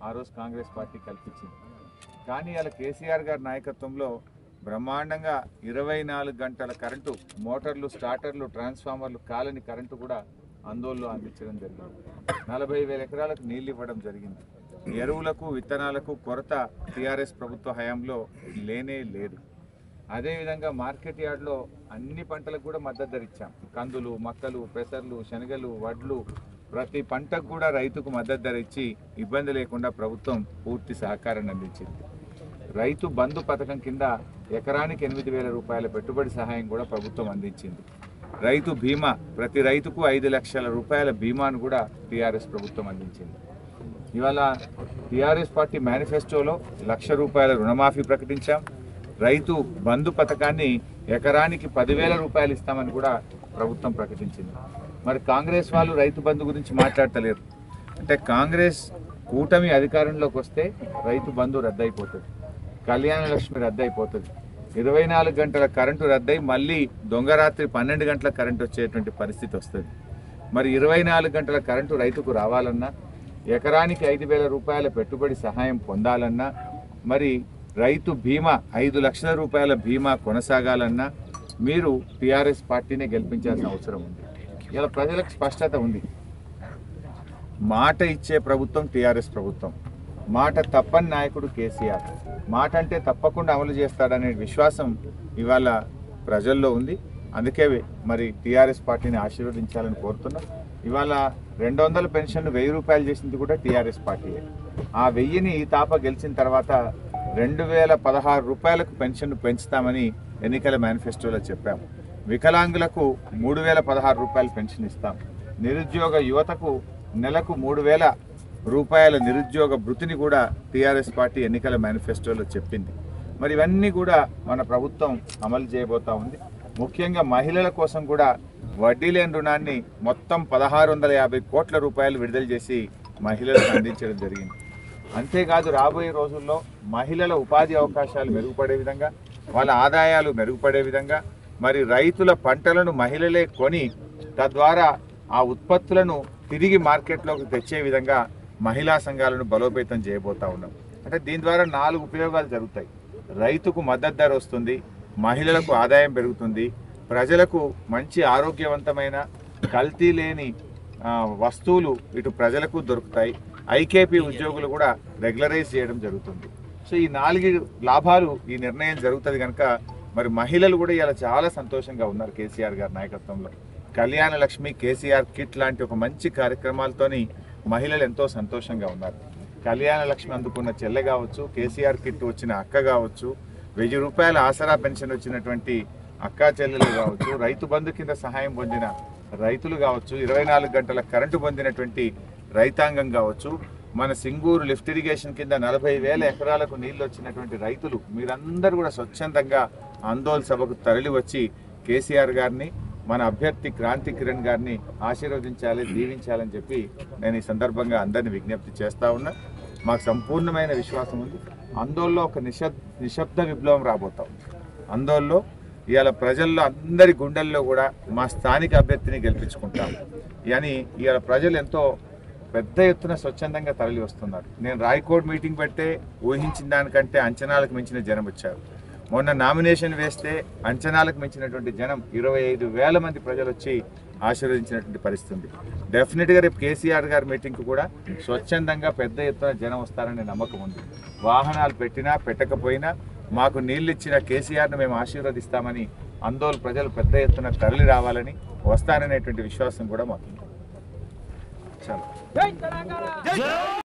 ఆ రోజు కాంగ్రెస్ పార్టీ కల్పించింది కానీ అలా కేసీఆర్ గారి నాయకత్వంలో బ్రహ్మాండంగా ఇరవై నాలుగు గంటల కరెంటు మోటార్లు స్టార్టర్లు ట్రాన్స్ఫార్మర్లు కాలని కరెంటు కూడా ఆందోళనలో అందించడం జరిగింది నలభై వేల ఎకరాలకు నీళ్లు ఇవ్వడం జరిగింది ఎరువులకు విత్తనాలకు కొరత టీఆర్ఎస్ ప్రభుత్వ హయాంలో లేనే లేదు అదేవిధంగా మార్కెట్ యార్డ్లో అన్ని పంటలకు కూడా మద్దతు ధర ఇచ్చాం కందులు మక్కలు పెసర్లు శనగలు వడ్లు ప్రతి పంటకు కూడా రైతుకు మద్దతు ధర ఇచ్చి ఇబ్బంది లేకుండా ప్రభుత్వం పూర్తి సహకారాన్ని అందించింది రైతు బంధు పథకం కింద ఎకరానికి ఎనిమిది వేల రూపాయల పెట్టుబడి సహాయం కూడా ప్రభుత్వం అందించింది రైతు బీమా ప్రతి రైతుకు ఐదు లక్షల రూపాయల బీమాను కూడా టీఆర్ఎస్ ప్రభుత్వం అందించింది ఇవాళ టీఆర్ఎస్ పార్టీ మేనిఫెస్టోలో లక్ష రూపాయల రుణమాఫీ ప్రకటించాం రైతు బంధు పథకాన్ని ఎకరానికి పదివేల రూపాయలు ఇస్తామని కూడా ప్రభుత్వం ప్రకటించింది మరి కాంగ్రెస్ వాళ్ళు రైతు బంధు గురించి మాట్లాడతలేరు అంటే కాంగ్రెస్ కూటమి అధికారంలోకి వస్తే రైతు బంధు రద్దయిపోతుంది కళ్యాణ లక్ష్మి రద్దయిపోతుంది ఇరవై నాలుగు గంటల కరెంటు రద్దయి మళ్ళీ దొంగరాత్రి పన్నెండు గంటల కరెంటు వచ్చేటువంటి పరిస్థితి వస్తుంది మరి ఇరవై నాలుగు గంటల కరెంటు రైతుకు రావాలన్నా ఎకరానికి ఐదు వేల రూపాయల పెట్టుబడి సహాయం పొందాలన్నా మరి రైతు బీమా ఐదు లక్షల రూపాయల బీమా కొనసాగాలన్నా మీరు టీఆర్ఎస్ పార్టీనే గెలిపించాల్సిన అవసరం ఉంది ఇలా ప్రజలకు స్పష్టత ఉంది మాట ఇచ్చే ప్రభుత్వం టీఆర్ఎస్ ప్రభుత్వం మాట తప్పని నాయకుడు కేసీఆర్ మాట అంటే తప్పకుండా అమలు చేస్తాడనే విశ్వాసం ఇవాళ ప్రజల్లో ఉంది అందుకే మరి టీఆర్ఎస్ పార్టీని ఆశీర్వదించాలని కోరుతున్నాం ఇవాళ రెండు వందల పెన్షన్ వెయ్యి రూపాయలు చేసింది కూడా టీఆర్ఎస్ పార్టీయే ఆ వెయ్యిని ఈ తాప గెలిచిన తర్వాత రెండు వేల పదహారు రూపాయలకు పెన్షన్ పెంచుతామని ఎన్నికల మేనిఫెస్టోలో చెప్పాము వికలాంగులకు మూడు వేల పదహారు రూపాయలు పెన్షన్ ఇస్తాం నిరుద్యోగ యువతకు నెలకు మూడు వేల రూపాయల నిరుద్యోగ భృతిని కూడా టీఆర్ఎస్ పార్టీ ఎన్నికల మేనిఫెస్టోలో చెప్పింది మరి ఇవన్నీ కూడా మన ప్రభుత్వం అమలు చేయబోతా ఉంది ముఖ్యంగా మహిళల కోసం కూడా వడ్డీ లేని రుణాన్ని మొత్తం పదహారు వందల యాభై కోట్ల రూపాయలు విడుదల చేసి మహిళలకు అందించడం జరిగింది అంతేకాదు రాబోయే రోజుల్లో మహిళల ఉపాధి అవకాశాలు మెరుగుపడే విధంగా వాళ్ళ ఆదాయాలు మెరుగుపడే విధంగా మరి రైతుల పంటలను మహిళలే కొని తద్వారా ఆ ఉత్పత్తులను తిరిగి మార్కెట్లోకి తెచ్చే విధంగా మహిళా సంఘాలను బలోపేతం చేయబోతా ఉన్నాం అంటే దీని ద్వారా నాలుగు ఉపయోగాలు జరుగుతాయి రైతుకు మద్దతు ధర వస్తుంది మహిళలకు ఆదాయం పెరుగుతుంది ప్రజలకు మంచి ఆరోగ్యవంతమైన కల్తీ లేని ఆ, వస్తువులు ఇటు ప్రజలకు దొరుకుతాయి ఐకేపీ ఉద్యోగులు కూడా రెగ్యులరైజ్ చేయడం జరుగుతుంది సో ఈ నాలుగు లాభాలు ఈ నిర్ణయం జరుగుతుంది కనుక మరి మహిళలు కూడా ఇలా చాలా సంతోషంగా ఉన్నారు కేసీఆర్ గారి నాయకత్వంలో కళ్యాణ లక్ష్మి కేసీఆర్ కిట్ లాంటి ఒక మంచి కార్యక్రమాలతోని మహిళలు ఎంతో సంతోషంగా ఉన్నారు కళ్యాణ లక్ష్మి అందుకున్న చెల్లె కావచ్చు కేసీఆర్ కిట్ వచ్చిన అక్క కావచ్చు వెయ్యి రూపాయల ఆసరా పెన్షన్ వచ్చినటువంటి అక్కా చెల్లెలు కావచ్చు రైతు బంధు కింద సహాయం పొందిన రైతులు కావచ్చు ఇరవై నాలుగు గంటల కరెంటు పొందినటువంటి రైతాంగం కావచ్చు మన సింగూరు లిఫ్ట్ ఇరిగేషన్ కింద నలభై వేల ఎకరాలకు నీళ్లు వచ్చినటువంటి రైతులు మీరందరూ కూడా స్వచ్ఛందంగా ఆందోళన సభకు తరలి వచ్చి కేసీఆర్ గారిని మన అభ్యర్థి క్రాంతి కిరణ్ గారిని ఆశీర్వదించాలి దీవించాలని చెప్పి నేను ఈ సందర్భంగా అందరిని విజ్ఞప్తి చేస్తా ఉన్నా మాకు సంపూర్ణమైన విశ్వాసం ఉంది ఆందోళనలో ఒక నిశ్శబ్ నిశ్శబ్ద విప్లవం రాబోతాం ఆందోళనలో ఇవాళ ప్రజల్లో అందరి గుండెల్లో కూడా మా స్థానిక అభ్యర్థిని గెలిపించుకుంటాం అని ఇవాళ ప్రజలు ఎంతో పెద్ద ఎత్తున స్వచ్ఛందంగా తరలి వస్తున్నారు నేను రాయకోడ్ మీటింగ్ పెడితే ఊహించిన దానికంటే అంచనాలకు మించిన జనం వచ్చారు మొన్న నామినేషన్ వేస్తే అంచనాలకు మించినటువంటి జనం ఇరవై ఐదు వేల మంది ప్రజలు వచ్చి ఆశీర్వదించినటువంటి పరిస్థితి ఉంది డెఫినెట్గా రేపు కేసీఆర్ గారి మీటింగ్కి కూడా స్వచ్ఛందంగా పెద్ద ఎత్తున జనం వస్తారనే నమ్మకం ఉంది వాహనాలు పెట్టినా పెట్టకపోయినా మాకు నీళ్ళు ఇచ్చిన కేసీఆర్ను మేము ఆశీర్వదిస్తామని ఆందోళన ప్రజలు పెద్ద ఎత్తున తరలి రావాలని వస్తారనేటువంటి విశ్వాసం కూడా మాకు ఉంది చాలా జై తెలంగాణ